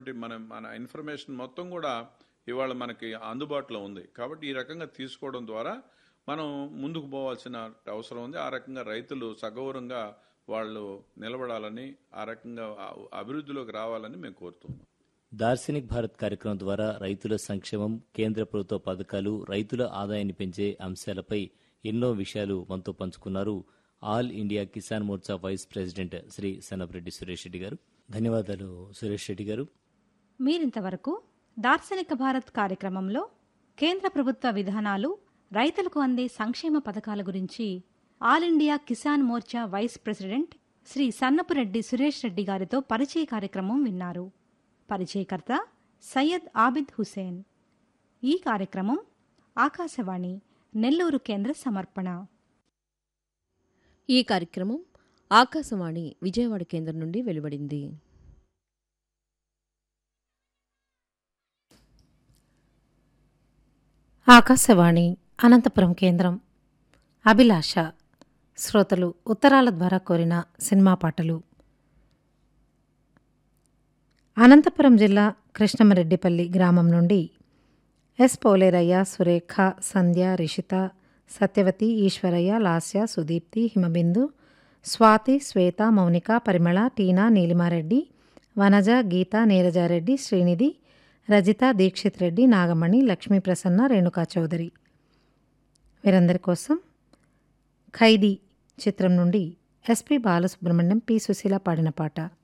మన మన ఇన్ఫర్మేషన్ మొత్తం కూడా ఇవాళ మనకి అందుబాటులో ఉంది కాబట్టి ఈ రకంగా తీసుకోవడం ద్వారా మనం ముందుకు పోవాల్సిన అవసరం ఉంది ఆ రకంగా రైతులు సగౌరవంగా వాళ్ళు నిలబడాలని ఆ రకంగా ఆ- అభివృద్ధిలోకి రావాలని మేము కోరుతున్నాం దార్శనిక్ భారత్ కార్యక్రమం ద్వారా రైతుల సంక్షేమం కేంద్ర ప్రభుత్వ పథకాలు రైతుల ఆదాయాన్ని పెంచే అంశాలపై ఎన్నో విషయాలు మనతో పంచుకున్నారు all India Kisan Morcha vice president Shri Sanapareddy Suresh Reddy గారు ధన్యవాదాలు సురేష్ రెడ్డి గారు మీరింతవరకు దార్శనిక భారత్ కార్యక్రమంలో కేంద్ర ప్రభుత్వ విధానాలు రైతులకు అందే సంక్షేమ పథకాల గురించి all India Kisan Morcha vice president Shri Sannapureddy Suresh Reddy గారితో పరిచయ కార్యక్రమం విన్నారు పరిచయకర్త సయ్యద్ ఆబిద్ హుసేన్ ఈ కార్యక్రమం ఆకాశవాణి నెల్లూరు కేంద్ర సమర్పణ ఈ కార్యక్రమం ఆకాశవాణి విజయవాడ కేంద్రం నుండి వెలువడింది ఆకాశవాణి అనంతపురం కేంద్రం అభిలాష శ్రోతలు ఉత్తరాల ద్వారా కోరిన సినిమా పాటలు అనంతపురం జిల్లా కృష్ణమరెడ్డిపల్లి గ్రామం నుండి ఎస్ పోలేరయ్య సురేఖ సంధ్య రిషిత సత్యవతి ఈశ్వరయ్య లాస్య సుదీప్తి హిమబిందు స్వాతి శ్వేత మౌనిక పరిమళ టీనా నీలిమారెడ్డి వనజ గీత నీరజారెడ్డి శ్రీనిధి రజిత దీక్షిత్ రెడ్డి నాగమణి లక్ష్మీ ప్రసన్న రేణుకా చౌదరి వీరందరి కోసం ఖైదీ చిత్రం నుండి ఎస్పి బాలసుబ్రహ్మణ్యం పి సుశీల పాడిన పాట